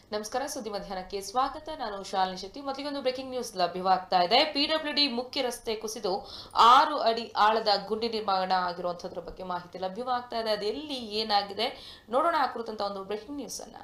ನಮಸ್ಕಾರ ಸುದ್ದಿ ಮಧ್ಯಾಹ್ನಕ್ಕೆ ಸ್ವಾಗತ ನಾನು ಶಾಲಿನಿ ಶೆಟ್ಟಿ ಮೊದಲಿಗೊಂದು ಬ್ರೇಕಿಂಗ್ ನ್ಯೂಸ್ ಲಭ್ಯವಾಗ್ತಾ ಇದೆ ಪಿಡಬ್ಲ್ಯೂಡಿ ಮುಖ್ಯ ರಸ್ತೆ ಕುಸಿದು ಆರು ಅಡಿ ಆಳದ ಗುಂಡಿ ನಿರ್ಮಾಣ ಆಗಿರುವಂತದ್ರ ಬಗ್ಗೆ ಮಾಹಿತಿ ಲಭ್ಯವಾಗ್ತಾ ಇದೆ ಅದೆಲ್ಲಿ ಏನಾಗಿದೆ ನೋಡೋಣ ಆ ಕುರಿತಂತ ಒಂದು ಬ್ರೇಕಿಂಗ್ ನ್ಯೂಸ್ ಅನ್ನ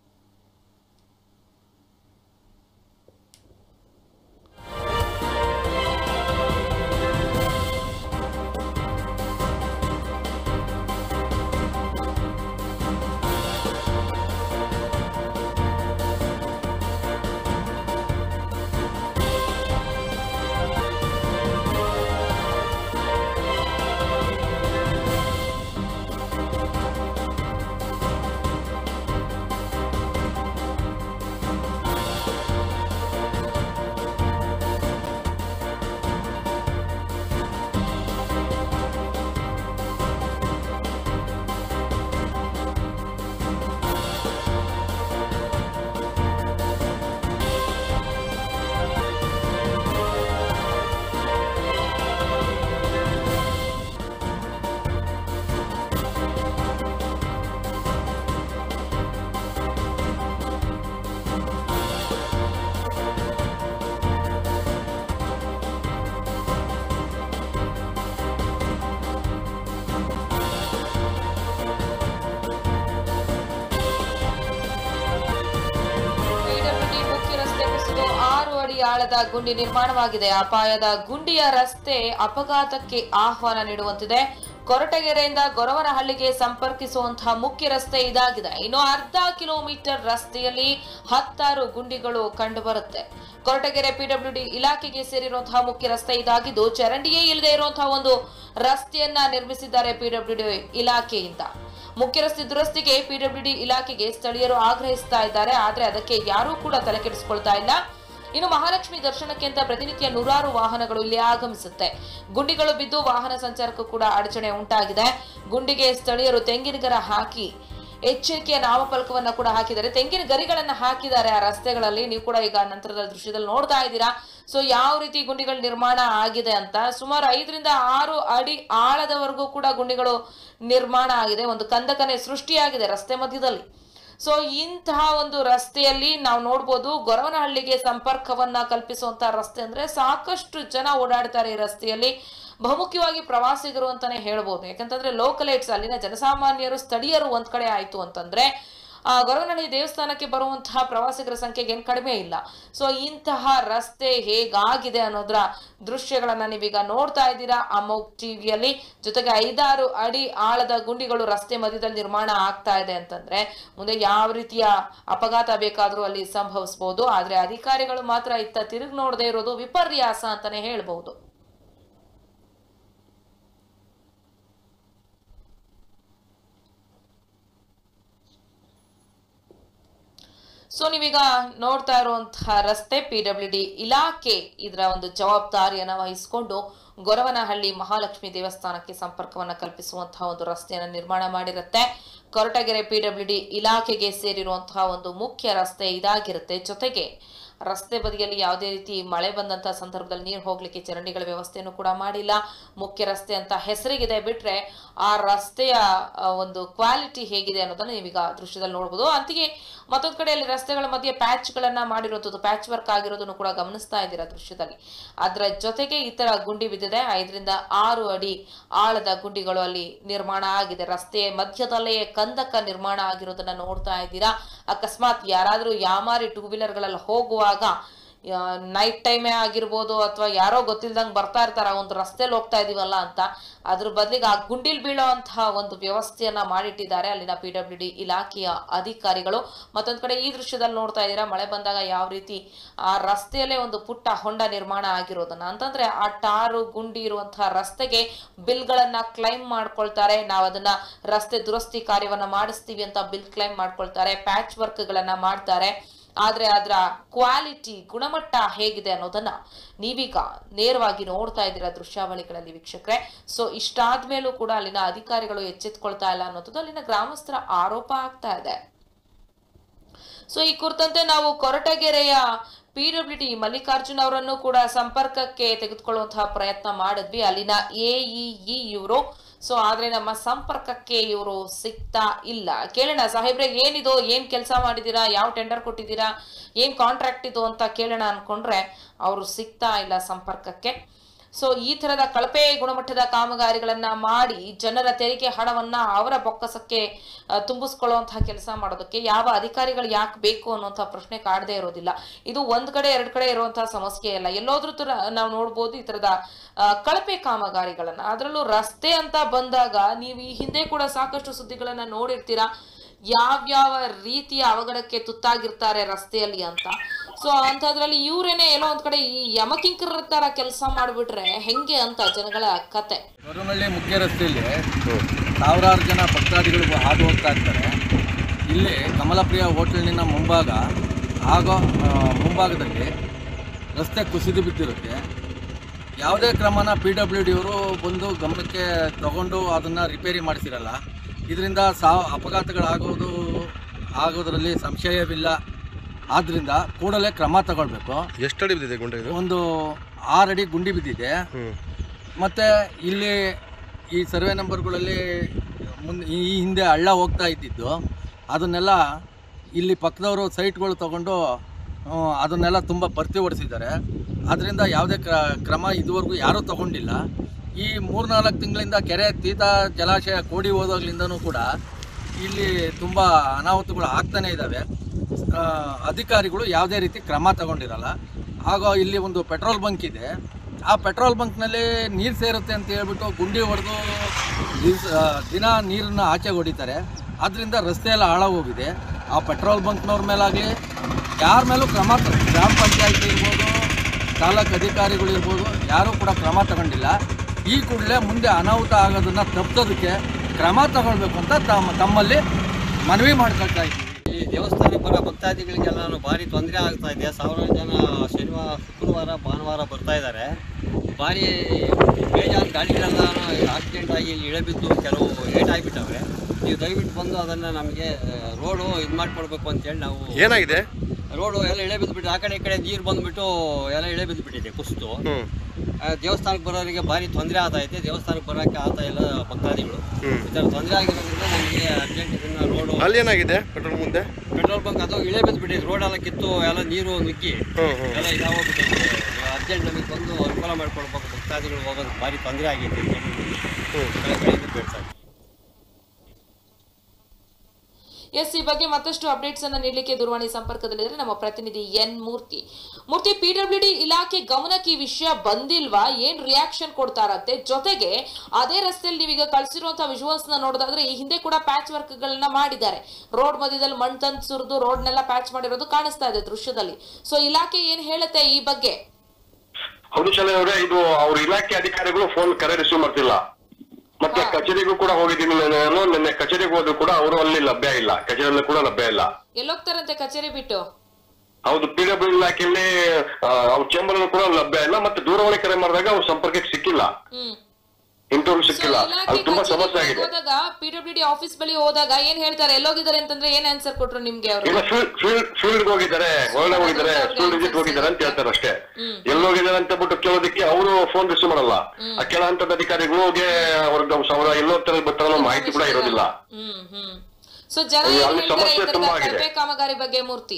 ಪಿಡಬ್ಲ್ಯೂಡಿ ಮುಖ್ಯ ರಸ್ತೆ ಕುಸಿದು ಆರು ಅಡಿ ಆಳದ ಗುಂಡಿ ನಿರ್ಮಾಣವಾಗಿದೆ ಅಪಾಯದ ಗುಂಡಿಯ ರಸ್ತೆ ಅಪಘಾತಕ್ಕೆ ಆಹ್ವಾನ ನೀಡುವಂತಿದೆ ಕೊರಟಗೆರೆಯಿಂದ ಗೊರವನಹಳ್ಳಿಗೆ ಸಂಪರ್ಕಿಸುವಂತಹ ಮುಖ್ಯ ರಸ್ತೆ ಇದಾಗಿದೆ ಇನ್ನು ಅರ್ಧ ಕಿಲೋಮೀಟರ್ ರಸ್ತೆಯಲ್ಲಿ ಹತ್ತಾರು ಗುಂಡಿಗಳು ಕಂಡುಬರುತ್ತೆ ಕೊರಟಗೆರೆ ಪಿಡಬ್ಲ್ಯೂಡಿ ಇಲಾಖೆಗೆ ಸೇರಿರುವಂತಹ ಮುಖ್ಯ ರಸ್ತೆ ಇದಾಗಿದ್ದು ಚರಂಡಿಯೇ ಇಲ್ಲದೆ ಇರುವಂತಹ ಒಂದು ರಸ್ತೆಯನ್ನ ನಿರ್ಮಿಸಿದ್ದಾರೆ ಪಿಡಬ್ಲ್ಯೂಡಿ ಇಲಾಖೆಯಿಂದ ಮುಖ್ಯ ರಸ್ತೆ ದುರಸ್ತಿಗೆ ಪಿಡಬ್ಲ್ಯೂಡಿ ಇಲಾಖೆಗೆ ಸ್ಥಳೀಯರು ಆಗ್ರಹಿಸ್ತಾ ಇದ್ದಾರೆ ಆದ್ರೆ ಅದಕ್ಕೆ ಯಾರೂ ಕೂಡ ತಲೆ ಕೆಡಿಸಿಕೊಳ್ತಾ ಇಲ್ಲ ಇನ್ನು ಮಹಾಲಕ್ಷ್ಮಿ ದರ್ಶನಕ್ಕೆ ಅಂತ ಪ್ರತಿನಿತ್ಯ ನೂರಾರು ವಾಹನಗಳು ಇಲ್ಲಿ ಆಗಮಿಸುತ್ತೆ ಗುಂಡಿಗಳು ಬಿದ್ದು ವಾಹನ ಸಂಚಾರಕ್ಕೂ ಕೂಡ ಅಡಚಣೆ ಉಂಟಾಗಿದೆ ಗುಂಡಿಗೆ ಸ್ಥಳೀಯರು ತೆಂಗಿನ ಗರ ಹಾಕಿ ಎಚ್ಚರಿಕೆಯ ನಾಮಫಲಕವನ್ನ ಕೂಡ ಹಾಕಿದ್ದಾರೆ ತೆಂಗಿನ ಗರಿಗಳನ್ನ ಹಾಕಿದ್ದಾರೆ ಆ ರಸ್ತೆಗಳಲ್ಲಿ ನೀವು ಕೂಡ ಈಗ ನಂತರದ ದೃಶ್ಯದಲ್ಲಿ ನೋಡ್ತಾ ಇದ್ದೀರಾ ಸೊ ಯಾವ ರೀತಿ ಗುಂಡಿಗಳ ನಿರ್ಮಾಣ ಆಗಿದೆ ಅಂತ ಸುಮಾರು ಐದರಿಂದ ಆರು ಅಡಿ ಆಳದವರೆಗೂ ಕೂಡ ಗುಂಡಿಗಳು ನಿರ್ಮಾಣ ಆಗಿದೆ ಒಂದು ಕಂದಕನೆ ಸೃಷ್ಟಿಯಾಗಿದೆ ರಸ್ತೆ ಮಧ್ಯದಲ್ಲಿ ಸೊ ಇಂತಹ ಒಂದು ರಸ್ತೆಯಲ್ಲಿ ನಾವು ನೋಡ್ಬೋದು ಗೊರವನಹಳ್ಳಿಗೆ ಸಂಪರ್ಕವನ್ನ ಕಲ್ಪಿಸುವಂತಹ ರಸ್ತೆ ಅಂದ್ರೆ ಸಾಕಷ್ಟು ಜನ ಓಡಾಡ್ತಾರೆ ಈ ರಸ್ತೆಯಲ್ಲಿ ಬಹುಮುಖ್ಯವಾಗಿ ಪ್ರವಾಸಿಗರು ಅಂತಾನೆ ಹೇಳ್ಬೋದು ಯಾಕಂತಂದ್ರೆ ಲೋಕಲೈಟ್ಸ್ ಅಲ್ಲಿನ ಜನಸಾಮಾನ್ಯರು ಸ್ಥಳೀಯರು ಒಂದ್ ಕಡೆ ಆಯ್ತು ಅಂತಂದ್ರೆ ಆ ಗೊರವನಹಳ್ಳಿ ದೇವಸ್ಥಾನಕ್ಕೆ ಬರುವಂತಹ ಪ್ರವಾಸಿಗರ ಸಂಖ್ಯೆಗೆ ಏನು ಕಡಿಮೆ ಇಲ್ಲ ಸೊ ಇಂತಹ ರಸ್ತೆ ಹೇಗಾಗಿದೆ ಅನ್ನೋದ್ರ ದೃಶ್ಯಗಳನ್ನ ನೀವೀಗ ನೋಡ್ತಾ ಇದ್ದೀರಾ ಅಮೋಕ್ ಟಿವಿಯಲ್ಲಿ ಜೊತೆಗೆ ಐದಾರು ಅಡಿ ಆಳದ ಗುಂಡಿಗಳು ರಸ್ತೆ ಮಧ್ಯದಲ್ಲಿ ನಿರ್ಮಾಣ ಆಗ್ತಾ ಇದೆ ಅಂತಂದ್ರೆ ಮುಂದೆ ಯಾವ ರೀತಿಯ ಅಪಘಾತ ಬೇಕಾದ್ರೂ ಅಲ್ಲಿ ಸಂಭವಿಸಬಹುದು ಆದ್ರೆ ಅಧಿಕಾರಿಗಳು ಮಾತ್ರ ಇತ್ತ ತಿರುಗಿ ನೋಡದೇ ಇರೋದು ವಿಪರ್ಯಾಸ ಅಂತಾನೆ ಹೇಳ್ಬಹುದು ಸೊ ನೀವೀಗ ನೋಡ್ತಾ ಇರುವಂತಹ ರಸ್ತೆ ಪಿ ಡಬ್ಲ್ಯೂ ಡಿ ಇಲಾಖೆ ಇದರ ಒಂದು ಜವಾಬ್ದಾರಿಯನ್ನ ವಹಿಸಿಕೊಂಡು ಗೊರವನಹಳ್ಳಿ ಮಹಾಲಕ್ಷ್ಮಿ ದೇವಸ್ಥಾನಕ್ಕೆ ಸಂಪರ್ಕವನ್ನ ಕಲ್ಪಿಸುವಂತಹ ಒಂದು ರಸ್ತೆಯನ್ನು ನಿರ್ಮಾಣ ಮಾಡಿರುತ್ತೆ ಕೊರಟಗೆರೆ ಪಿ ಡಬ್ಲ್ಯೂ ಡಿ ಇಲಾಖೆಗೆ ಸೇರಿರುವಂತಹ ಒಂದು ಮುಖ್ಯ ರಸ್ತೆ ಇದಾಗಿರುತ್ತೆ ಜೊತೆಗೆ ರಸ್ತೆ ಬದಿಯಲ್ಲಿ ಯಾವುದೇ ರೀತಿ ಮಳೆ ಬಂದಂತಹ ಸಂದರ್ಭದಲ್ಲಿ ನೀರು ಹೋಗ್ಲಿಕ್ಕೆ ಚರಂಡಿಗಳ ವ್ಯವಸ್ಥೆಯನ್ನು ಕೂಡ ಮಾಡಿಲ್ಲ ಮುಖ್ಯ ರಸ್ತೆ ಅಂತ ಹೆಸರಿಗಿದೆ ಬಿಟ್ರೆ ಆ ರಸ್ತೆಯ ಆ, ಒಂದು ಕ್ವಾಲಿಟಿ ಹೇಗಿದೆ ಅನ್ನೋದನ್ನ ನೀವೀಗ ದೃಶ್ಯದಲ್ಲಿ ನೋಡಬಹುದು ಅಂತೆಯೇ ಮತ್ತೊಂದು ಕಡೆಯಲ್ಲಿ ರಸ್ತೆಗಳ ಮಧ್ಯೆ ಪ್ಯಾಚ್ ಗಳನ್ನ ಮಾಡಿರುವಂಥದ್ದು ಪ್ಯಾಚ್ ವರ್ಕ್ ಆಗಿರೋದನ್ನು ಕೂಡ ಗಮನಿಸ್ತಾ ಇದ್ದೀರಾ ದೃಶ್ಯದಲ್ಲಿ ಅದರ ಜೊತೆಗೆ ಈ ತರ ಗುಂಡಿ ಬಿದ್ದಿದೆ ಐದರಿಂದ ಆರು ಅಡಿ ಆಳದ ಗುಂಡಿಗಳು ಅಲ್ಲಿ ನಿರ್ಮಾಣ ಆಗಿದೆ ರಸ್ತೆ ಮಧ್ಯದಲ್ಲೇ ಕಂದಕ ನಿರ್ಮಾಣ ಆಗಿರೋದನ್ನ ನೋಡ್ತಾ ಇದ್ದೀರಾ ಅಕಸ್ಮಾತ್ ಯಾರಾದ್ರೂ ಯಾಮಾರಿ ಟೂ ವೀಲರ್ಗಳಲ್ಲಿ ಹೋಗುವಾಗ ನೈಟ್ ಟೈಮೇ ಆಗಿರ್ಬೋದು ಅಥವಾ ಯಾರೋ ಗೊತ್ತಿಲ್ದಂಗೆ ಬರ್ತಾ ಇರ್ತಾರ ಒಂದು ರಸ್ತೆಲಿ ಹೋಗ್ತಾ ಇದೀವಲ್ಲ ಅಂತ ಅದ್ರ ಬದಲಿಗೆ ಆ ಗುಂಡಿಲ್ ಬೀಳೋಂತಹ ಒಂದು ವ್ಯವಸ್ಥೆಯನ್ನ ಮಾಡಿಟ್ಟಿದ್ದಾರೆ ಅಲ್ಲಿನ ಪಿ ಡಬ್ಲ್ಯೂ ಡಿ ಇಲಾಖೆಯ ಅಧಿಕಾರಿಗಳು ಮತ್ತೊಂದ್ ಕಡೆ ಈ ದೃಶ್ಯದಲ್ಲಿ ನೋಡ್ತಾ ಇದ್ದೀರಾ ಮಳೆ ಬಂದಾಗ ಯಾವ ರೀತಿ ಆ ರಸ್ತೆಯಲ್ಲೇ ಒಂದು ಪುಟ್ಟ ಹೊಂಡ ನಿರ್ಮಾಣ ಆಗಿರೋದನ್ನ ಅಂತಂದ್ರೆ ಆ ಟಾರು ಗುಂಡಿ ಇರುವಂತಹ ರಸ್ತೆಗೆ ಬಿಲ್ಗಳನ್ನ ಕ್ಲೈಮ್ ಮಾಡ್ಕೊಳ್ತಾರೆ ನಾವು ಅದನ್ನ ರಸ್ತೆ ದುರಸ್ತಿ ಕಾರ್ಯವನ್ನ ಮಾಡಿಸ್ತೀವಿ ಅಂತ ಬಿಲ್ ಕ್ಲೈಮ್ ಮಾಡ್ಕೊಳ್ತಾರೆ ಪ್ಯಾಚ್ ವರ್ಕ್ ಗಳನ್ನ ಮಾಡ್ತಾರೆ ಆದ್ರೆ ಅದರ ಕ್ವಾಲಿಟಿ ಗುಣಮಟ್ಟ ಹೇಗಿದೆ ಅನ್ನೋದನ್ನ ನೀವೀಗ ನೇರವಾಗಿ ನೋಡ್ತಾ ಇದ್ದೀರಾ ದೃಶ್ಯಾವಳಿಗಳಲ್ಲಿ ವೀಕ್ಷಕರೇ ಸೊ ಇಷ್ಟಾದ್ಮೇಲೂ ಕೂಡ ಅಲ್ಲಿನ ಅಧಿಕಾರಿಗಳು ಎಚ್ಚೆತ್ಕೊಳ್ತಾ ಇಲ್ಲ ಅನ್ನೋದು ಅಲ್ಲಿನ ಗ್ರಾಮಸ್ಥರ ಆರೋಪ ಆಗ್ತಾ ಇದೆ ಸೊ ಈ ಕುರಿತಂತೆ ನಾವು ಕೊರಟಗೆರೆಯ ಪಿ ಡಬ್ಲ್ಯೂ ಟಿ ಮಲ್ಲಿಕಾರ್ಜುನ್ ಅವರನ್ನು ಕೂಡ ಸಂಪರ್ಕಕ್ಕೆ ತೆಗೆದುಕೊಳ್ಳುವಂತಹ ಪ್ರಯತ್ನ ಮಾಡಿದ್ವಿ ಅಲ್ಲಿನ ಎಇಇ ಇವರು ಸೊ ಆದ್ರೆ ನಮ್ಮ ಸಂಪರ್ಕಕ್ಕೆ ಇವರು ಸಿಗ್ತಾ ಇಲ್ಲ ಕೇಳೋಣ ಸಾಹೇಬ್ರೆ ಏನಿದು ಏನ್ ಕೆಲಸ ಮಾಡಿದೀರಾ ಯಾವ ಟೆಂಡರ್ ಕೊಟ್ಟಿದ್ದೀರಾ ಏನ್ ಕಾಂಟ್ರಾಕ್ಟ್ ಇದು ಅಂತ ಕೇಳೋಣ ಅನ್ಕೊಂಡ್ರೆ ಅವರು ಸಿಗ್ತಾ ಇಲ್ಲ ಸಂಪರ್ಕಕ್ಕೆ ಸೊ ಈ ತರದ ಕಳಪೆ ಗುಣಮಟ್ಟದ ಕಾಮಗಾರಿಗಳನ್ನ ಮಾಡಿ ಜನರ ತೆರಿಗೆ ಹಣವನ್ನ ಅವರ ಬೊಕ್ಕಸಕ್ಕೆ ಆ, ತುಂಬಿಸ್ಕೊಳ್ಳುವಂತಹ ಕೆಲಸ ಮಾಡೋದಕ್ಕೆ ಯಾವ ಅಧಿಕಾರಿಗಳು ಯಾಕೆ ಬೇಕು ಅನ್ನುವಂತಹ ಪ್ರಶ್ನೆ ಕಾಡದೇ ಇರೋದಿಲ್ಲ ಇದು ಒಂದ್ ಕಡೆ ಎರಡ್ ಕಡೆ ಇರುವಂತಹ ಸಮಸ್ಯೆ ಅಲ್ಲ ಎಲ್ಲೋದ್ರೂ ತರ ನಾವು ನೋಡ್ಬೋದು ಈ ತರದ ಆ, ಕಳಪೆ ಕಾಮಗಾರಿಗಳನ್ನ ಅದರಲ್ಲೂ ರಸ್ತೆ ಅಂತ ಬಂದಾಗ ನೀವು ಈ ಹಿಂದೆ ಕೂಡ ಸಾಕಷ್ಟು ಸುದ್ದಿಗಳನ್ನ ನೋಡಿರ್ತೀರಾ ಯಾವ್ಯಾವ ರೀತಿಯ ಅವಘಡಕ್ಕೆ ತುತ್ತಾಗಿರ್ತಾರೆ ರಸ್ತೆಯಲ್ಲಿ ಅಂತ ಸೊ ಅಂಥದ್ರಲ್ಲಿ ಇವರೇನೆ ಎಲ್ಲೋ ಒಂದ್ ಕಡೆ ಈ ಯಮಕಿಂಕರ ತರ ಕೆಲಸ ಮಾಡ್ಬಿಟ್ರೆ ಹೆಂಗೆ ಅಂತ ಜನಗಳ ಕತೆ ಗೊರವನಹಳ್ಳಿ ಮುಖ್ಯ ರಸ್ತೆಯಲ್ಲಿ ಸಾವಿರಾರು ಜನ ಭಕ್ತಾದಿಗಳು ಹಾದು ಹೋಗ್ತಾ ಇರ್ತಾರೆ ಇಲ್ಲಿ ಕಮಲಪ್ರಿಯ ಹೋಟೆಲ್ನಿನ ಮುಂಭಾಗ ಆಗೋ ಆ, ಮುಂಭಾಗದಲ್ಲಿ ರಸ್ತೆ ಕುಸಿದು ಬಿದ್ದಿರುತ್ತೆ ಯಾವುದೇ ಕ್ರಮನ ಪಿ ಡಬ್ಲ್ಯೂ ಡಿ ಅವರು ಬಂದು ಗಮನಕ್ಕೆ ತಗೊಂಡು ಅದನ್ನು ರಿಪೇರಿ ಮಾಡಿಸಿರಲ್ಲ ಇದರಿಂದ ಸಾವು ಅಪಘಾತಗಳಾಗೋದು ಆಗೋದರಲ್ಲಿ ಸಂಶಯವಿಲ್ಲ ಆದ್ದರಿಂದ ಕೂಡಲೇ ಕ್ರಮ ತಗೊಳ್ಬೇಕು ಎಷ್ಟು ಅಡಿ ಬಿದ್ದಿದೆ ಗುಂಡೆ ಇದು ಒಂದು ಆರು ಅಡಿ ಗುಂಡಿ ಬಿದ್ದಿದೆ ಹ್ಞೂ ಮತ್ತು ಇಲ್ಲಿ ಈ ಸರ್ವೆ ನಂಬರ್ಗಳಲ್ಲಿ ಮುಂದೆ ಈ ಹಿಂದೆ ಹಳ್ಳ ಹೋಗ್ತಾ ಇದ್ದಿದ್ದು ಅದನ್ನೆಲ್ಲ ಇಲ್ಲಿ ಪಕ್ಕದವರು ಸೈಟ್ಗಳು ತಗೊಂಡು ಆ, ಅದನ್ನೆಲ್ಲ ತುಂಬ ಭರ್ತಿ ಹೊಡಿಸಿದ್ದಾರೆ ಅದರಿಂದ ಯಾವುದೇ ಕ್ರ ಕ್ರಮ ಇದುವರೆಗೂ ಯಾರೂ ತಗೊಂಡಿಲ್ಲ ಈ ಮೂರ್ನಾಲ್ಕು ತಿಂಗಳಿಂದ ಕೆರೆ ತೀತ ಜಲಾಶಯ ಕೋಡಿ ಹೋದಾಗ್ಲಿಂದನೂ ಕೂಡ ಇಲ್ಲಿ ತುಂಬ ಅನಾಹುತಗಳು ಆಗ್ತಾನೇ ಇದ್ದಾವೆ ಆ, ಅಧಿಕಾರಿಗಳು ಯಾವುದೇ ರೀತಿ ಕ್ರಮ ತಗೊಂಡಿರಲ್ಲ ಹಾಗೂ ಇಲ್ಲಿ ಒಂದು ಪೆಟ್ರೋಲ್ ಬಂಕ್ ಇದೆ ಆ ಪೆಟ್ರೋಲ್ ಬಂಕ್ನಲ್ಲಿ ನೀರು ಸೇರುತ್ತೆ ಅಂತ ಹೇಳ್ಬಿಟ್ಟು ಗುಂಡಿ ಹೊಡೆದು ದಿನ ನೀರನ್ನು ಆಚೆ ಹೊಡಿತಾರೆ ಅದರಿಂದ ರಸ್ತೆ ಎಲ್ಲ ಹಾಳಾಗೋಗಿದೆ ಆ ಪೆಟ್ರೋಲ್ ಬಂಕ್ನವ್ರ ಮೇಲಾಗಲಿ ಯಾರ ಮೇಲೂ ಕ್ರಮ ತ- ಗ್ರಾಮ ಪಂಚಾಯತಿ ಇರ್ಬೋದು ತಾಲೂಕು ಅಧಿಕಾರಿಗಳು ಇರ್ಬೋದು ಯಾರೂ ಕೂಡ ಕ್ರಮ ತಗೊಂಡಿಲ್ಲ ಈ ಕೂಡಲೇ ಮುಂದೆ ಅನಾಹುತ ಆಗೋದನ್ನು ತಪ್ಪೋದಕ್ಕೆ ಕ್ರಮ ತಗೊಳ್ಬೇಕು ಅಂತ ತಮ್ಮ ತಮ್ಮಲ್ಲಿ ಮನವಿ ಮಾಡ್ಕೊಳ್ತಾ ಇದ್ದೀವಿ ಈ ದೇವಸ್ಥಾನ ಬರೋ ಭಕ್ತಾದಿಗಳಿಗೆಲ್ಲ ಭಾರಿ ತೊಂದರೆ ಆಗ್ತಾ ಇದೆ ಸಾವಿರಾರು ಜನ ಶನಿವಾರ ಶುಕ್ರವಾರ ಭಾನುವಾರ ಬರ್ತಾ ಇದ್ದಾರೆ ಭಾರಿ ಬೇಜಾರು ಗಾಡಿಗಳೆಲ್ಲ ಆಕ್ಸಿಡೆಂಟ್ ಆಗಿ ಇಲ್ಲಿ ಇಳಿಬಿದ್ದು ಕೆಲವು ಏಟಾಗಿಬಿಟ್ಟವೆ ನೀವು ದಯವಿಟ್ಟು ಬಂದು ಅದನ್ನು ನಮಗೆ ರೋಡು ಇದು ಮಾಡಿಕೊಡ್ಬೇಕು ಅಂತೇಳಿ ನಾವು ಏನಾಗಿದೆ ರೋಡು ಎಲ್ಲ ಇಳೆ ಬಿದ್ದುಬಿಟ್ಟು ಆ ಕಡೆ ಈ ಕಡೆ ನೀರು ಬಂದುಬಿಟ್ಟು ಎಲ್ಲ ಇಳೆ ಬಿದ್ದುಬಿಟ್ಟಿದೆ ಕುಸಿತು ಹ್ಞೂ ಆ, ದೇವಸ್ಥಾನಕ್ಕೆ ಬರೋರಿಗೆ ಭಾರಿ ತೊಂದರೆ ಆಗ್ತೈತೆ ದೇವಸ್ಥಾನಕ್ಕೆ ಬರೋಕ್ಕೆ ಆಗ್ತಾ ಇಲ್ಲ ಭಕ್ತಾದಿಗಳು ಹ್ಞೂ ಈ ಥರ ತೊಂದರೆ ಆಗಿರೋದ್ರಿಂದ ನಮಗೆ ಅರ್ಜೆಂಟ್ ಇದನ್ನು ರೋಡು ಅಲ್ಲಿ ಏನಾಗಿದೆ ಪೆಟ್ರೋಲ್ ಮುಂದೆ ಪೆಟ್ರೋಲ್ ಬಂಕ್ ಅದು ಇಳೆ ಬಿದ್ದುಬಿಟ್ಟಿದೆ ರೋಡ್ ಎಲ್ಲ ಕಿತ್ತು ಎಲ್ಲ ನೀರು ನುಗ್ಗಿ ಹ್ಞೂ ಹ್ಞೂ ಎಲ್ಲ ಇದಾಗೋಗ್ಬಿಟ್ಟಿದೆ ಅರ್ಜೆಂಟ್ ನಮಗೆ ಬಂದು ಅನುಕೂಲ ಮಾಡ್ಕೊಡ್ಬೇಕು ಭಕ್ತಾದಿಗಳು ಹೋಗೋದು ಭಾರಿ ತೊಂದರೆ ಆಗೈತೆ ಹ್ಞೂ ಕಡೆಯಿಂದ ಬೇಡ್ತಾ ಇದ್ದೀನಿ. ಎಸ್ ಈ ಬಗ್ಗೆ ಮತ್ತಷ್ಟು ಅಪ್ಡೇಟ್ಸ್ ಅನ್ನ ನೀಡಲಿಕ್ಕೆ ದೂರವಾಣಿ ಸಂಪರ್ಕದಲ್ಲಿದ್ದಾರೆ ನಮ್ಮ ಪ್ರತಿನಿಧಿ N Murthy Murthy PWD ಇಲಾಖೆ ಗಮನಕ್ಕೆ ಈ ವಿಷಯ ಬಂದಿಲ್ವಾ ಏನ್ ರಿಯಾಕ್ಷನ್ ಕೊಡ್ತಾರಂತೆ ಜೊತೆಗೆ ಅದೇ ರಸ್ತೆಯಲ್ಲಿ ನೀವೀಗ ಕಳ್ಸಿರುವಂತಹ ವಿಜುವಲ್ಸ್ ನ ನೋಡೋದಾದ್ರೆ ಈ ಹಿಂದೆ ಕೂಡ ಪ್ಯಾಚ್ ವರ್ಕ್ ಗಳನ್ನ ಮಾಡಿದ್ದಾರೆ ರೋಡ್ ಮಧ್ಯದಲ್ಲಿ ಮಣ್ ತಂದು ಸುರಿದು ರೋಡ್ನೆಲ್ಲ ಪ್ಯಾಚ್ ಮಾಡಿರೋದು ಕಾಣಿಸ್ತಾ ಇದೆ ದೃಶ್ಯದಲ್ಲಿ ಸೊ ಇಲಾಖೆ ಏನ್ ಹೇಳುತ್ತೆ ಈ ಬಗ್ಗೆ ಹೌದು ಶಲೇ ಅವರೇ ಇದು ಅವ್ರ ಇಲಾಖೆ ಅಧಿಕಾರಿಗಳು ಫೋನ್ ಕರೆ ರಿಸೀವ್ ಮಾಡ್ತಿಲ್ಲ ಮತ್ತೆ ಹಾ. ಕಚೇರಿಗೂ ಕೂಡ ಹೋಗಿದ್ದೀನಿ ನಾನು ನಿನ್ನೆ ಕಚೇರಿಗೆ ಹೋದ್ರು ಕೂಡ ಅವರು ಅಲ್ಲಿ ಲಭ್ಯ ಇಲ್ಲ ಕಚೇರಿಯಲ್ಲಿ ಕೂಡ ಲಭ್ಯ ಇಲ್ಲ ಎಲ್ಲೋಗ್ತಾರಂತೆ ಕಚೇರಿ ಬಿಟ್ಟು ಹೌದು ಪಿ ಡಬ್ಲ್ಯೂ ಇಲಾಖೆಯಲ್ಲಿ ಆ, ಅವ್ರ ಚೇಂಬರ್ ಕೂಡ ಲಭ್ಯ ಇಲ್ಲ ಮತ್ತೆ ದೂರವಾಣಿ ಕರೆ ಮಾಡಿದಾಗ ಅವ್ರ ಸಂಪರ್ಕಕ್ಕೆ ಸಿಕ್ಕಿಲ್ಲ ಹ್ಮ್ ಇಂಟರ್ವ್ಯೂ ಸೊ ಸಿಕ್ಕಿಲ್ಲ ಇಲಾಖೆ ಅದು ತುಂಬಾ ಸಮಸ್ಯೆ ಕಚೇರಿಗೆ ಆಗಿದೆ ಹೋದಾಗ ಪಿಡಬ್ಲ್ಯೂ ಡಿ ಆಫೀಸ್ ಬಳಿ ಹೋದಾಗ ಏನ್ ಹೇಳ್ತಾರೆ ಎಲ್ಲೋಗಿದ್ದಾರೆ ಅಂತಂದ್ರೆ ಏನ್ ಆನ್ಸರ್ ಕೊಟ್ರು ನಿಮ್ಗೆ ಅವರು ಇಲ್ಲ ಫೀಲ್ಡ್ ಫೀಲ್ಡ್ ಫೀಲ್ಡ್ ಹೋಗಿದ್ದಾರೆ ಒಳ್ಳೆ ಹೋಗಿದ್ದಾರೆ ಫೀಲ್ಡ್ ವಿಸಿಟ್ ಹೋಗಿದ್ದಾರೆ ಅಂತ ಹೇಳ್ತಾರೆ ಅಷ್ಟೇ ಹ್ಮ್. ಎಲ್ಲಿ ಹೋಗಿದ್ದಾರೆ ಅಂತ ಬಿಟ್ಟು ಕೇಳೋದಕ್ಕೆ ಅವರು ಫೋನ್ ರಿಸೀವ್ ಮಾಡಲ್ಲ ಆ ಕೆಳ ಹಂತದ ಅಧಿಕಾರಿಗಳಿಗೆ ಅವ್ರಿಗೆ ಅವರ ಎಲ್ಲೋ ತರ ಬರ್ತಾರೋ ಮಾಹಿತಿ ಕೂಡ ಇರೋದಿಲ್ಲ ಹ್ಮ್ ಹ್ಮ್ ಸೊ ಜನ ಅಲ್ಲಿ ಏನ್ ಹೇಳ್ತಾರೆ ಸಮಸ್ಯೆ ಈ ತರದ ತುಂಬಾ ಆಗಿದೆ. ಕಳಪೆ ಕಾಮಗಾರಿ ಬಗ್ಗೆ ಮೂರ್ತಿ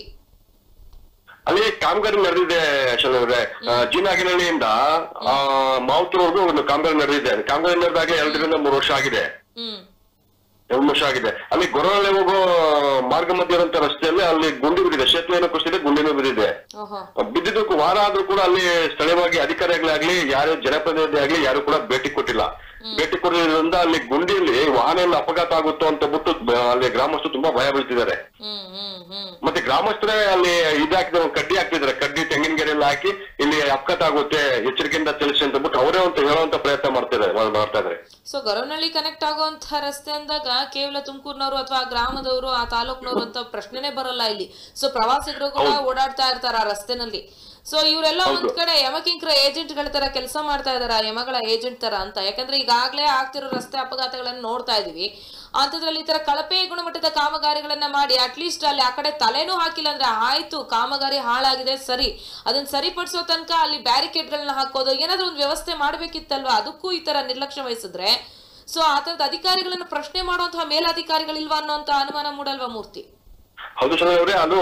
ಅಲ್ಲಿ ಕಾಮಗಾರಿ ನಡೆದಿದೆ ಶನಿವ್ರೆ ಜೀನಾಗಿನಹಳ್ಳಿಯಿಂದ ಆ ಮಾವುತರವರೆಗೂ ಒಂದು ಕಾಮಗಾರಿ ನಡೆದಿದೆ ಕಾಮಗಾರಿ ನಡೆದಾಗ ಎರಡರಿಂದ ಮೂರು ವರ್ಷ ಆಗಿದೆ ಹ್ಮ್ ಎರಡು ವರ್ಷ ಆಗಿದೆ ಅಲ್ಲಿ ಗೊರವಳ್ಳಿ ಹೋಗೋ ಮಾರ್ಗ ಮಧ್ಯ ಇರುವಂತ ರಸ್ತೆಯಲ್ಲಿ ಅಲ್ಲಿ ಗುಂಡಿ ಬಿದ್ದಿದೆ ಸೇತುವೆಯನ್ನು ಕುಸಿದೆ ಗುಂಡಿನೂ ಬಿದ್ದಿದೆ ಓಹೋ ಬಿದ್ದಿದ್ದಕ್ಕೂ ವಾರ ಆದ್ರೂ ಕೂಡ ಅಲ್ಲಿ ಸ್ಥಳೀಯವಾಗಿ ಅಧಿಕಾರಿಗಳಾಗ್ಲಿ ಯಾರು ಜನಪ್ರತಿನಿಧಿ ಆಗ್ಲಿ ಯಾರು ಕೂಡ ಭೇಟಿ ಕೊಟ್ಟಿಲ್ಲ ಭೇಟಿ ಕೊಡೋದ್ರಿಂದ ಅಲ್ಲಿ ಗುಂಡಿಯಲ್ಲಿ ವಾಹನ ಎಲ್ಲ ಅಪಘಾತ ಆಗುತ್ತೋ ಅಂತ ಬಿಟ್ಟು ಬ- ಅಲ್ಲಿ ಗ್ರಾಮಸ್ಥರು ತುಂಬಾ ಭಯ ಬೀಳ್ತಿದ್ದಾರೆ ಹ್ಮ್ ಹ್ಮ್ ಹ್ಮ್ ಮತ್ತೆ ಗ್ರಾಮಸ್ಥರೇ ಅಲ್ಲಿ ಇದಾಕಿದ್ರೆ ಕಡ್ಡಿ ಹಾಕ್ತಿದ್ದಾರೆ ಕಡ್ಡಿ ತೆಂಗಿನ ಗೆರೆ ಎಲ್ಲ ಹಾಕಿ ಇಲ್ಲಿ ಅಪಘಾತ ಆಗುತ್ತೆ ಎಚ್ಚರಿಕೆಯಿಂದ ತಿಳಿಸಿ ಅಂತ ಬಿಟ್ಟು ಅವರೇ ಅಂತ ಹೇಳುವಂತ ಪ್ರಯತ್ನ ಮಾಡ್ತಿದ್ದಾರೆ ಮಾಡ್ತಾ ಇದ್ದಾರೆ ಸೊ ಗೊರವನಹಳ್ಳಿ ಕನೆಕ್ಟ್ ಆಗುವಂತ ರಸ್ತೆ ಅಂದಾಗ ಕೇವಲ ತುಮಕೂರಿನವರು ಅಥವಾ ಆ ಗ್ರಾಮದವರು ಆ ತಾಲೂಕ್ನವರು ಅಂತ ಪ್ರಶ್ನೆನೇ ಬರಲ್ಲ ಇಲ್ಲಿ ಸೊ ಪ್ರವಾಸಿಗರು ಕೂಡ ಓಡಾಡ್ತಾ ಇರ್ತಾರ ಆ ರಸ್ತೆನಲ್ಲಿ ಸೊ ಇವರೆಲ್ಲ ಒಂದ್ ಕಡೆ ಯಮಕಿಂಕ್ರ ಏಜೆಂಟ್ ಗಳ ತರ ಕೆಲಸ ಮಾಡ್ತಾ ಇದಾರ ಯಮಗಳ ಏಜೆಂಟ್ ತರ ಅಂತ ಯಾಕಂದ್ರೆ ಈಗಾಗ್ಲೇ ಆಗ್ತಿರೋ ರಸ್ತೆ ಅಪಘಾತಗಳನ್ನ ನೋಡ್ತಾ ಇದೀವಿ ಅಂತದ್ರಲ್ಲಿ ಈ ತರ ಕಳಪೆ ಗುಣಮಟ್ಟದ ಕಾಮಗಾರಿಗಳನ್ನ ಮಾಡಿ ಅಟ್ಲೀಸ್ಟ್ ಅಲ್ಲಿ ಆ ಕಡೆ ತಲೆನೂ ಹಾಕಿಲ್ಲ ಅಂದ್ರೆ ಆಯ್ತು ಕಾಮಗಾರಿ ಹಾಳಾಗಿದೆ ಸರಿ ಅದನ್ನ ಸರಿಪಡಿಸೋ ತನಕ ಅಲ್ಲಿ ಬ್ಯಾರಿಕೇಡ್ ಗಳನ್ನ ಹಾಕೋದು ಏನಾದ್ರೂ ಒಂದು ವ್ಯವಸ್ಥೆ ಮಾಡ್ಬೇಕಿತ್ತಲ್ವಾ ಅದಕ್ಕೂ ಈ ತರ ನಿರ್ಲಕ್ಷ್ಯ ವಹಿಸಿದ್ರೆ ಸೊ ಆ ತರದ ಅಧಿಕಾರಿಗಳನ್ನ ಪ್ರಶ್ನೆ ಮಾಡುವಂತಹ ಮೇಲಾಧಿಕಾರಿಗಳಿಲ್ವಾ ಅನ್ನೋಂತ ಅನುಮಾನ ಮೂಡಲ್ವಾ ಮೂರ್ತಿ ಹೌದು ಚಂದ್ರ ಅವರೇ ಅದು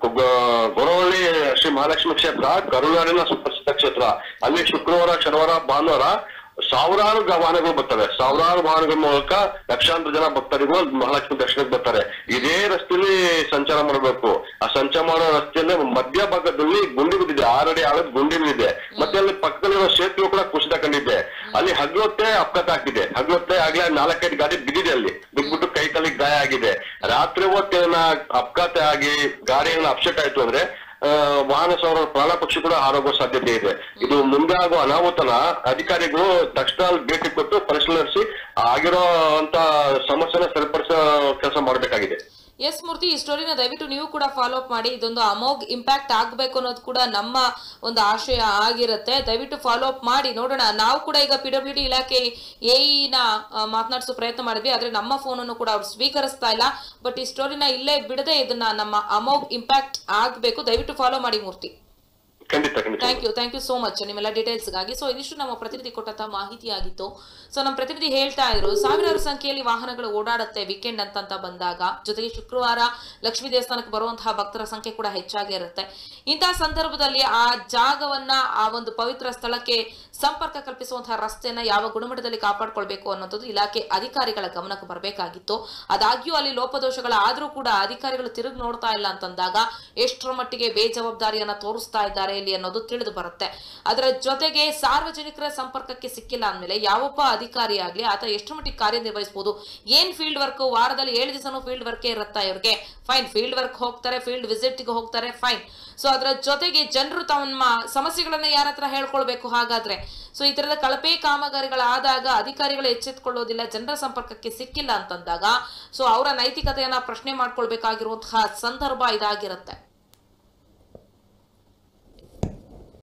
ಗ- ಗೊರವಳ್ಳಿ ಶ್ರೀ ಮಹಾಲಕ್ಷ್ಮಿ ಕ್ಷೇತ್ರ ಕರುನಾಡಿನ ಸುಪ್ರಸಿದ್ಧ ಕ್ಷೇತ್ರ ಅಲ್ಲಿ ಶುಕ್ರವಾರ ಶನಿವಾರ ಭಾನುವಾರ ಸಾವಿರಾರು ಗ- ವಾಹನಗಳು ಬರ್ತವೆ ಸಾವಿರಾರು ವಾಹನಗಳ ಮೂಲಕ ಲಕ್ಷಾಂತರ ಜನ ಭಕ್ತರಿಗಳು ಮಹಾಲಕ್ಷ್ಮಿ ದರ್ಶನಕ್ಕೆ ಬರ್ತಾರೆ ಇದೇ ರಸ್ತೆಯಲ್ಲಿ ಸಂಚಾರ ಮಾಡಬೇಕು ಆ ಸಂಚಾರ ಮಾಡೋ ರಸ್ತೆಯಲ್ಲೇ ಮಧ್ಯ ಭಾಗದಲ್ಲಿ ಗುಂಡಿ ಬಿದ್ದಿದೆ ಆರಡಿ ಆಳದ ಗುಂಡಿ ಬಿದ್ದಿದೆ ಮತ್ತೆ ಅಲ್ಲಿ ಪಕ್ಕದಲ್ಲಿರೋ ಸೇತುವೆ ಕೂಡ ಕುಸಿತ ಕಂಡಿದೆ ಅಲ್ಲಿ ಹಗ್ಲೊತ್ತೆ ಅಪಘಾತ ಆಗ್ತಿದೆ ಹಗ್ಲೊತ್ತೆ ಆಗ್ಲೇ ನಾಲ್ಕೈದು ಗಾಡಿ ಬಿದ್ದಿದೆ ಅಲ್ಲಿ ಬಿದ್ಬಿಟ್ಟು ಕೈ ಕಾಲಿಗೆ ಗಾಯ ಆಗಿದೆ ರಾತ್ರಿ ಹೊತ್ತೇನ ಅಪಘಾತ ಆಗಿ ಗಾಡಿಗಳನ್ನ ಅಪ್ಸೆಟ್ ಆಯ್ತು ಅಂದ್ರೆ ಆ, ವಾಹನ ಸವಾರ ಪ್ರಾಣ ಪಕ್ಷಿ ಕೂಡ ಹಾರೋಗೋ ಸಾಧ್ಯತೆ ಇದೆ ಇದು ಮುಂದೆ ಆಗೋ ಅನಾಹುತನ ಅಧಿಕಾರಿಗಳು ತಕ್ಷಣ ಅಲ್ಲಿ ಭೇಟಿ ಕೊಟ್ಟು ಪರಿಶೀಲನೆ ನಡೆಸಿ ಆಗಿರೋ ಅಂತ ಸಮಸ್ಯೆನ ಸರಿಪಡಿಸೋ ಕೆಲಸ ಮಾಡಬೇಕಾಗಿದೆ ಎಸ್ ಮೂರ್ತಿ ಈ ಸ್ಟೋರಿನ ದಯವಿಟ್ಟು ನೀವು ಕೂಡ ಫಾಲೋ ಅಪ್ ಮಾಡಿ ಇದೊಂದು ಅಮೋಘ್ ಇಂಪ್ಯಾಕ್ಟ್ ಆಗ್ಬೇಕು ಅನ್ನೋದು ಕೂಡ ನಮ್ಮ ಒಂದು ಆಶಯ ಆಗಿರುತ್ತೆ ದಯವಿಟ್ಟು ಫಾಲೋ ಅಪ್ ಮಾಡಿ ನೋಡೋಣ ನಾವು ಕೂಡ ಈಗ ಪಿ ಡಬ್ಲ್ಯೂ ಡಿ ಇಲಾಖೆ ಎಇನ ಮಾತನಾಡಿಸೋ ಪ್ರಯತ್ನ ಮಾಡಿದ್ವಿ ಆದ್ರೆ ನಮ್ಮ ಫೋನ್ ಅನ್ನು ಕೂಡ ಅವ್ರು ಸ್ವೀಕರಿಸ್ತಾ ಇಲ್ಲ ಬಟ್ ಈ ಸ್ಟೋರಿನ ಇಲ್ಲೇ ಬಿಡದೆ ಇದನ್ನ ನಮ್ಮ ಅಮೋಘ್ ಇಂಪ್ಯಾಕ್ಟ್ ಆಗ್ಬೇಕು ದಯವಿಟ್ಟು ಫಾಲೋ ಮಾಡಿ ಮೂರ್ತಿ ಖಂಡಿತ ಖಂಡಿತ thank you thank you so much ನಿಮ್ಮೆಲ್ಲ ಡೀಟೇಲ್ಸ್ಗಾಗಿ ಸೊ ಇದಿಷ್ಟು ನಮ್ಮ ಪ್ರತಿನಿಧಿ ಕೊಟ್ಟಂತ ಮಾಹಿತಿ ಆಗಿತ್ತು ಸೊ ನಮ್ಮ ಪ್ರತಿನಿಧಿ ಹೇಳ್ತಾ ಇದ್ರು ಸಾವಿರಾರು ಸಂಖ್ಯೆಯಲ್ಲಿ ವಾಹನಗಳು ಓಡಾಡುತ್ತೆ ವೀಕೆಂಡ್ ಅಂತಂತ ಬಂದಾಗ ಜೊತೆಗೆ ಶುಕ್ರವಾರ ಲಕ್ಷ್ಮೀ ದೇವಸ್ಥಾನಕ್ಕೆ ಬರುವಂತಹ ಭಕ್ತರ ಸಂಖ್ಯೆ ಕೂಡ ಹೆಚ್ಚಾಗಿ ಇರುತ್ತೆ ಇಂತಹ ಸಂದರ್ಭದಲ್ಲಿ ಆ ಜಾಗವನ್ನ ಆ ಒಂದು ಪವಿತ್ರ ಸ್ಥಳಕ್ಕೆ ಸಂಪರ್ಕ ಕಲ್ಪಿಸುವಂತಹ ರಸ್ತೆಯನ್ನ ಯಾವ ಗುಣಮಟ್ಟದಲ್ಲಿ ಕಾಪಾಡ್ಕೊಳ್ಬೇಕು ಅನ್ನೋದು ಇಲಾಖೆ ಅಧಿಕಾರಿಗಳ ಗಮನಕ್ಕೆ ಬರಬೇಕಾಗಿತ್ತು ಆದಾಗ್ಯೂ ಅಲ್ಲಿ ಲೋಪದೋಷಗಳ ಆದ್ರೂ ಕೂಡ ಅಧಿಕಾರಿಗಳು ತಿರುಗಿ ನೋಡ್ತಾ ಇಲ್ಲ ಅಂತಂದಾಗ ಎಷ್ಟರ ಮಟ್ಟಿಗೆ ಬೇಜವಾಬ್ದಾರಿಯನ್ನ ತೋರಿಸ್ತಾ ಇದ್ದಾರೆ ಇಲ್ಲಿ ಅನ್ನೋದು ತಿಳಿದು ಬರುತ್ತೆ ಅದರ ಜೊತೆಗೆ ಸಾರ್ವಜನಿಕರ ಸಂಪರ್ಕಕ್ಕೆ ಸಿಕ್ಕಿಲ್ಲ ಅಂದ್ಮೇಲೆ ಯಾವೊಬ್ಬ ಅಧಿಕಾರಿ ಆಗ್ಲಿ ಆತ ಎಷ್ಟು ಮಟ್ಟಿಗೆ ಕಾರ್ಯನಿರ್ವಹಿಸಬಹುದು ಏನ್ ಫೀಲ್ಡ್ ವರ್ಕ್ ವಾರದಲ್ಲಿ ಏಳು ದಿವಸನೂ ಫೀಲ್ಡ್ ವರ್ಕ್ ಇರುತ್ತಾ ಇವ್ರಿಗೆ ಫೈನ್ ಫೀಲ್ಡ್ ವರ್ಕ್ ಹೋಗ್ತಾರೆ ಫೀಲ್ಡ್ ವಿಸಿಟ್ ಗೆ ಹೋಗ್ತಾರೆ ಫೈನ್ ಸೊ ಅದರ ಜೊತೆಗೆ ಜನರು ತಮ್ಮ ಸಮಸ್ಯೆಗಳನ್ನ ಯಾರ ಹತ್ರ ಹೇಳ್ಕೊಳ್ಬೇಕು ಹಾಗಾದ್ರೆ ಸೊ ಈ ತರದ ಕಳಪೆ ಕಾಮಗಾರಿಗಳಾದಾಗ ಅಧಿಕಾರಿಗಳು ಎಚ್ಚೆತ್ಕೊಳ್ಳೋದಿಲ್ಲ ಜನರ ಸಂಪರ್ಕಕ್ಕೆ ಸಿಕ್ಕಿಲ್ಲ ಅಂತಂದಾಗ ಸೊ ಅವರ ನೈತಿಕತೆಯನ್ನ ಪ್ರಶ್ನೆ ಮಾಡ್ಕೊಳ್ಬೇಕಾಗಿರುವಂತಹ ಸಂದರ್ಭ ಇದಾಗಿರುತ್ತೆ